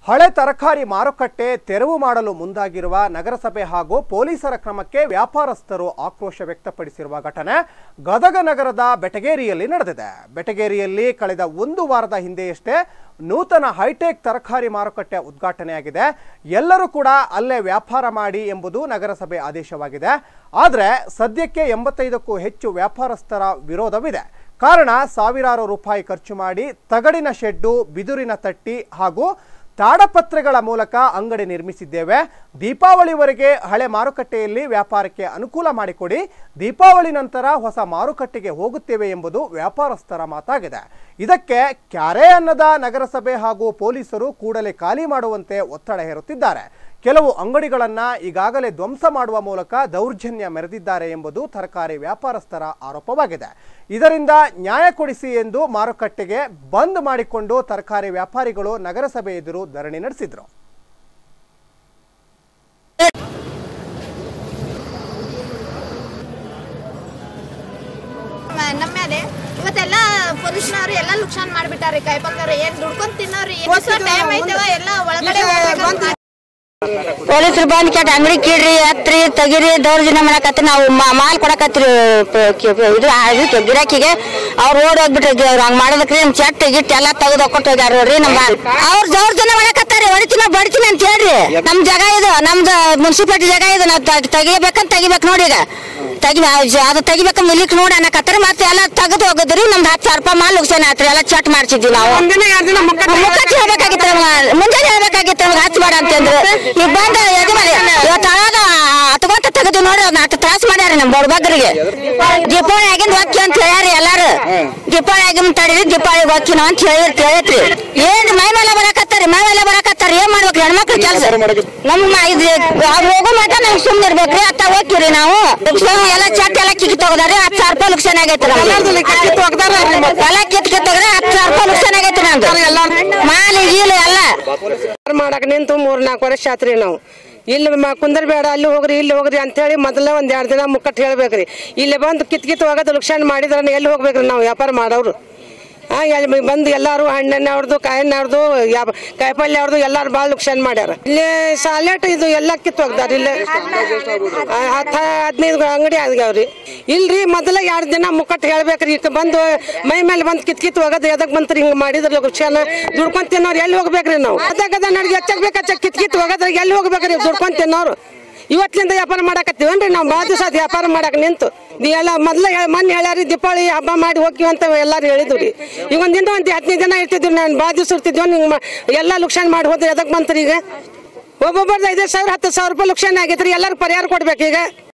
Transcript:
ಹಳೆ ತರಕಾರಿ ಮಾರುಕಟ್ಟೆ ತೆರವು ಮಾಡಲು ಮುಂದಾಗಿರುವ ನಗರಸಭೆ ಹಾಗೂ ಪೊಲೀಸರ ಕ್ರಮಕ್ಕೆ ವ್ಯಾಪಾರಸ್ಥರು ಆಕ್ರೋಶ ವ್ಯಕ್ತಪಡಿಸಿರುವ ಘಟನೆ ಗದಗ ನಗರದ ಬೆಟಗೇರಿಯಲ್ಲಿ ನಡೆದಿದೆ ಬೆಟಗೇರಿಯಲ್ಲಿ ಕಳೆದ ಒಂದು ವಾರದ ಹಿಂದೆಯಷ್ಟೇ ನೂತನ ಹೈಟೆಕ್ ತರಕಾರಿ ಮಾರುಕಟ್ಟೆ ಉದ್ಘಾಟನೆಯಾಗಿದೆ ಎಲ್ಲರೂ ಕೂಡ ಅಲ್ಲೇ ವ್ಯಾಪಾರ ಮಾಡಿ ಎಂಬುದು ನಗರಸಭೆ ಆದೇಶವಾಗಿದೆ ಆದರೆ ಸದ್ಯಕ್ಕೆ ಎಂಬತ್ತೈದಕ್ಕೂ ಹೆಚ್ಚು ವ್ಯಾಪಾರಸ್ಥರ ವಿರೋಧವಿದೆ ಕಾರಣ ಸಾವಿರಾರು ರೂಪಾಯಿ ಖರ್ಚು ಮಾಡಿ ತಗಡಿನ ಶೆಡ್ಡು ಬಿದುರಿನ ತಟ್ಟಿ ಹಾಗೂ ತಾಡಪತ್ರೆಗಳ ಮೂಲಕ ಅಂಗಡಿ ನಿರ್ಮಿಸಿದ್ದೇವೆ ದೀಪಾವಳಿವರೆಗೆ ಹಳೆ ಮಾರುಕಟ್ಟೆಯಲ್ಲಿ ವ್ಯಾಪಾರಕ್ಕೆ ಅನುಕೂಲ ಮಾಡಿಕೊಡಿ ದೀಪಾವಳಿ ನಂತರ ಹೊಸ ಮಾರುಕಟ್ಟೆಗೆ ಹೋಗುತ್ತೇವೆ ಎಂಬುದು ವ್ಯಾಪಾರಸ್ಥರ ಮಾತಾಗಿದೆ ಇದಕ್ಕೆ ಕ್ಯಾರೆ ಅನ್ನದ ನಗರಸಭೆ ಹಾಗೂ ಪೊಲೀಸರು ಕೂಡಲೇ ಖಾಲಿ ಮಾಡುವಂತೆ ಒತ್ತಡ ಹೇರುತ್ತಿದ್ದಾರೆ ಕೆಲವು ಅಂಗಡಿಗಳನ್ನು ಈಗಾಗಲೇ ಧ್ವಂಸ ಮಾಡುವ ಮೂಲಕ ದೌರ್ಜನ್ಯ ಮೆರೆದಿದ್ದಾರೆ ಎಂಬುದು ತರಕಾರಿ ವ್ಯಾಪಾರಸ್ಥರ ಆರೋಪವಾಗಿದೆ ಇದರಿಂದ ನ್ಯಾಯ ಕೊಡಿಸಿ ಎಂದು ಮಾರುಕಟ್ಟೆಗೆ ಬಂದ್ ಮಾಡಿಕೊಂಡು ತರಕಾರಿ ವ್ಯಾಪಾರಿಗಳು ನಗರಸಭೆ ಎದುರು ಧರಣಿ ನಡೆಸಿದ್ರು ಮ- ನಮ್ಮ ಮೇಲೆ ಇವತ್ತೆಲ್ಲ ಪೊಲೀಸ್ನವ್ರು ಎಲ್ಲ ಲುಕ್ಷಾನ್ ಮಾಡ್ಬಿಟ್ಟಾರಿ ಕಾಯ್ಪಲ್ದವ್ರು ಏನ್ ದುಡ್ಕೊಂಡ್ ತಿನ್ನೋರಿ ಟೈಮ್ ಐತವ ಎಲ್ಲ ಒಳಗಡೆ ಹೋಗ್ಬೇಕಂತ ಪೊಲೀಸರು ಬಂದ್ ಕೆಟ್ಟ ಅಂಗಡಿ ಕೀಡ್ರಿ ಹತ್ರಿ ತೆಗಿರಿ ದೌರ್ಜನ್ಯ ಮಾಡಕತ್ರಿ ನಾವು ಮಾ- ಮಾಲ್ ಕೊಡಕತ್ರಿ ಪ- ಕೆ- ಪ- ಇದು ಆ- ಇದಕ್ಕೆ ಗಿರಾಕಿಗೆ ಅವ್ರು ಓಡ್ ಹೋಗ್ಬಿಟ್ರಿ ಅವ್ರು ಹಂಗ್ ಮಾಡೋದಕ್ರಿ ನಮ್ ಚಟ್ ಗಿಟ್ ಎಲ್ಲ ತೆಗೆದು ಹೋಗ್ಕೊಟ್ಟು ಹೋಗ್ಯಾರ ನೋಡ್ರಿ ನಮ್ಮ ಅವ್ರ ದೌರ್ಜನ್ಯ ಮಾಡಕತ್ತಾರಿ ಹೊಡಿತೀನ ಬಡಿತೀನಿ ಅಂತ ಹೇಳ್ರಿ ನಮ್ ಜಾಗ ಇದು ನಮ್ದು ಮುನ್ಸಿಪಾಲಿಟಿ ಜಾಗ ಇದು ನಾವು ತ- ತೆಗಿಬೇಕಂತ ತೆಗಿಬೇಕು ನೋಡಿ ಈಗ ತೆಗಿ ಅದು ತೆಗಿಬೇಕಂತ ಇಲ್ಲಿಕ್ ನೋಡಿ ಅನ್ನಕತ್ತಾರ ಮತ್ತೆ ಎಲ್ಲ ತೆಗೆದು ಹೋಗಿದ್ರಿ ನಮ್ದು ಹತ್ತು ಸಾವಿರ ರೂಪಾಯಿ ಮಾಲ್ ನುಕ್ಸಾನ ಆತ್ರಿ ಎಲ್ಲ ಚಟ್ ಮಾಡ್ಸಿದ್ವಿ ನಾವು ಮುಖಕ್ಕೆ ಹೇಳ್ಬೇಕಾಗಿತ್ತು ನಮ್ಗೆ ಮುಂಜಾನೆ ಹೇಳ್ಬೇಕಾಗಿತ್ತು ನಮ್ಗೆ ಹಚ್ಚಬೇಡ ಅಂತಂದ್ರು ಈಗ ಬಂದ ಯಜಮಾನಿ ಇವತ್ತು ಅಳದ ಹತ್ಕೊಂತ ತೆಗೆದು ನೋಡಿ ಅದನ್ನ ಹತ್ತು ತ್ರಾಸ ಮಾಡ್ಯಾರ ನಮ್ಮ ಬಡಬಗ್ಗರಿಗೆ ದೀಪಾವಳಿ ಆಗಿಂದ ಹೊಕ್ಕಿ ಅಂತ ಹೇಳ್ಯಾರಿ ಎಲ್ಲಾರು ದೀಪಾವಳಿ ಆಗಿಂದ ತಡೀರಿ ದೀಪಾವಳಿ ಹೊಕ್ಕಿನ ಅಂತ ಹೇಳಿ ಹೇಳತ್ರಿ ಏನ್ ಮೈ ಮೇಲೆ ಬರಕತ್ತಾರಿ ಮೈ ಮೇಲೆ ಬರಕತ್ತಾರ ಏನ್ ಮಾಡ್ಬೇಕು ಹೆಣ್ಮಕ್ಳು ಕೆಲಸ ನಮ್ಮ ಇದು ಅವ್ರು ಹೋಗೋ ಮಟ ನಾವು ಸುಮ್ಮನೆ ಇರ್ಬೇಕ್ರಿ ಅತ್ತ ಹೋಗ್ತೀವ್ರಿ ನಾವು ಎಲ್ಲ ಚಟ್ ಎಲ್ಲ ಕಿಕ್ಕಿ ತಗದಾರಿ ಹತ್ತು ಸಾವಿರ ರೂಪಾಯಿ ನುಕ್ಸಾನ ಆಗೈತಿ ನಮ್ಗೆ ಎಲ್ಲ ಕಿತ್ ಕಿತ್ತೋಗ್ರೆ ಹತ್ತು ಸಾವಿರ ರೂಪಾಯಿ ನುಕ್ಸಾನ ಆಗೈತಿ ನಮ್ದು ಮಾಲಿ ಗೀಲು ಎಲ್ಲ ಮಾಡಕ್ ನಿಂತು ಮೂರ್ ನಾಲ್ಕು ವರ್ಷ ಆತ್ರಿ ನಾವು ಇಲ್ಲಿ ಮ- ಕುಂದರ್ಬೇಡ ಅಲ್ಲಿ ಹೋಗ್ರಿ ಇಲ್ಲಿ ಹೋಗ್ರಿ ಅಂತೇಳಿ ಮೊದಲ ಒಂದ್ ಎರಡ್ ದಿನ ಮುಕ್ಕಟ್ ಹೇಳ್ಬೇಕ್ರಿ ಇಲ್ಲಿ ಬಂದು ಕಿತ್ ಕಿತ್ ಹೋಗೋದು ಲುಕ್ಷಾನ್ ಮಾಡಿದ್ರ ಎಲ್ಲಿ ಹೋಗ್ಬೇಕ್ರಿ ನಾವು ವ್ಯಾಪಾರ ಮಾಡೋರು ಆ ಎಲ್ಲಿ ಬಂದು ಎಲ್ಲಾರು ಹಣ್ಣೆಣ್ಣೆ ಅವ್ರದ್ದು ಕಾಯಿಣ್ಣೆ ಅವ್ರದ್ದು ಯಾ- ಕಾಯಿಪಲ್ಯ ಅವ್ರದ್ದು ಎಲ್ಲಾರು ಭಾಳ ಲುಕ್ಷಾನ್ ಮಾಡ್ಯಾರ ಇಲ್ಲಿ ಸಾಲೆಟ್ ಇದು ಎಲ್ಲ ಕಿತ್ತು ಹೋಗ್ದಾರ ಇಲ್ಲಿ ಆ, ಹತ್ತ ಹದಿನೈದು ಅಂಗಡಿ ಆಗ್ಯಾವ್ರಿ ಇಲ್ರಿ ಮೊದಲ ಎರಡು ದಿನ ಮುಕ್ಕಟ್ ಹೇಳ್ಬೇಕ್ರಿ ಈಗ ಬಂದು ಮೈ ಮೇಲೆ ಬಂದು ಕಿತ್ ಕಿತ್ ಹೋಗೋದು ಎದಕ್ ಬಂತ್ರಿ ಹಿಂಗ್ ಮಾಡಿದ್ರ ಲುಕ್ಷಾನ ದುಡ್ಕೊಂಡ್ ತಿನ್ನೋರು ಎಲ್ಲಿ ಹೋಗ್ಬೇಕ್ರಿ ನಾವು ಅದಾಗ ನಡ್ಗೆ ಎಚ್ಚಕ್ ಬೇಕಚ್ಚ ಕಿತ್ ಕಿತ್ ಹೋಗೋದ್ರಾಗ ಎಲ್ಲಿ ಹೋಗ್ಬೇಕ್ರಿ ದುಡ್ಕೊಂಡ್ ತಿನ್ನೋರು ಇವತ್ತಿನಿಂದ ವ್ಯಾಪಾರ ಮಾಡಕತ್ತೀವನ್ರಿ ನಾವು ಭಾಳ ದಿವಸ ಆತ್ ವ್ಯಾಪಾರ ಮಾಡಕ್ ನಿಂತು ನೀ ಎಲ್ಲ ಮೊದ್ಲ ಮೊನ್ನೆ ಹೇಳ್ಯಾರಿ ದೀಪಾವಳಿ ಹಬ್ಬ ಮಾಡಿ ಹೋಗ್ತೀವಿ ಅಂತ ಎಲ್ಲಾರು ಹೇಳಿದ್ವಿ ರೀ ಈಗ ಒಂದ್ ದಿನ ಒಂದು ಹದಿನೈದು ದಿನ ಇರ್ತಿದ್ವಿ ನಾನು ಭಾಳ ದಿವಸ ಇರ್ತಿದ್ವಿ ಹಿಂಗೆ ಎಲ್ಲ ಲುಕ್ಷಾನ್ ಮಾಡಿ ಹೋದ್ರೆ ಎದಕ್ ಬಂತ್ರಿ ಈಗ ಒಬ್ಬೊಬ್ಬರ್ದು ಐದು ಸಾವಿರ ಹತ್ತು ಸಾವಿರ ರೂಪಾಯಿ ಲುಕ್ಷಾನ್ ಆಗೈತ್ರಿ ಎಲ್ಲರೂ ಪರಿಹಾರ ಕೊಡ್ಬೇಕು ಈಗ